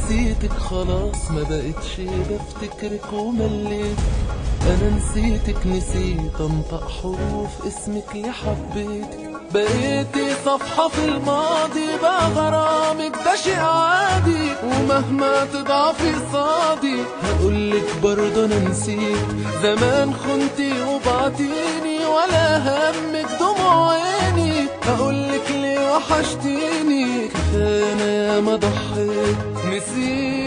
نسيتك خلاص ما بقتش بفتكرك ومليت انا نسيتك نسيت انطق حروف اسمك اللي حبيتك بقيتي صفحة في الماضي بقى غرامك ده شيء عادي ومهما تضعفي صادي هقولك برضه انا نسيت زمان خنتي وبعتيني ولا همك دموع عيني هقولك ليه وحشتيني كفاية انا ياما ضحيت نسيت